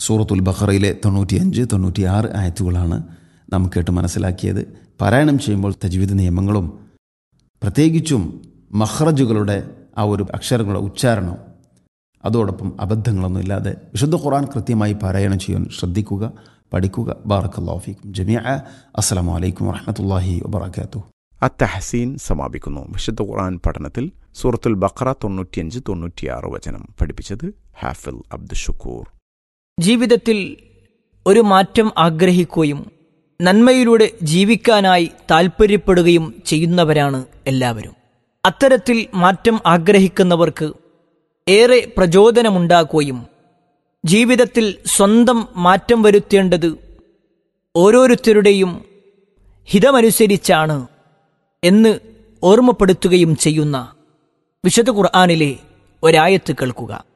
സൂറത്തുൽ ബഖറയിലെ തൊണ്ണൂറ്റിയഞ്ച് തൊണ്ണൂറ്റിയാറ് ആയത്തുകളാണ് നാം കേട്ട് മനസ്സിലാക്കിയത് പാരായണം ചെയ്യുമ്പോൾ തജ്വീദ് നിയമങ്ങളും പ്രത്യേകിച്ചും മഹ്റജുകളുടെ ആ ഒരു അക്ഷരങ്ങളുടെ ഉച്ചാരണം അതോടൊപ്പം അബദ്ധങ്ങളൊന്നും ഇല്ലാതെ വിശുദ്ധ ഖുർആൻ കൃത്യമായി പാരായണം ചെയ്യാൻ ശ്രദ്ധിക്കുക പഠിക്കുക ബാറക്കല്ലാഫിക്കും ജമിയ അസ്സലാമു അലൈക്കും വറഹമത്തല്ലാഹി വബർക്കാത്തു അത്തഹസീൻ സമാപിക്കുന്നു വിശുദ്ധ ഖുർആൻ പഠനത്തിൽ സൂറത്തുൽ ബഖറ തൊണ്ണൂറ്റിയഞ്ച് തൊണ്ണൂറ്റിയാറ് വചനം പഠിപ്പിച്ചത് ഹാഫിൽ അബ്ദുഷക്കൂർ ജീവിതത്തിൽ ഒരു മാറ്റം ആഗ്രഹിക്കുകയും നന്മയിലൂടെ ജീവിക്കാനായി താൽപ്പര്യപ്പെടുകയും ചെയ്യുന്നവരാണ് എല്ലാവരും അത്തരത്തിൽ മാറ്റം ആഗ്രഹിക്കുന്നവർക്ക് ഏറെ പ്രചോദനമുണ്ടാക്കുകയും ജീവിതത്തിൽ സ്വന്തം മാറ്റം വരുത്തേണ്ടത് ഓരോരുത്തരുടെയും ഹിതമനുസരിച്ചാണ് എന്ന് ഓർമ്മപ്പെടുത്തുകയും ചെയ്യുന്ന വിശുദ്ധ ഖുർആാനിലെ ഒരായത്ത് കേൾക്കുക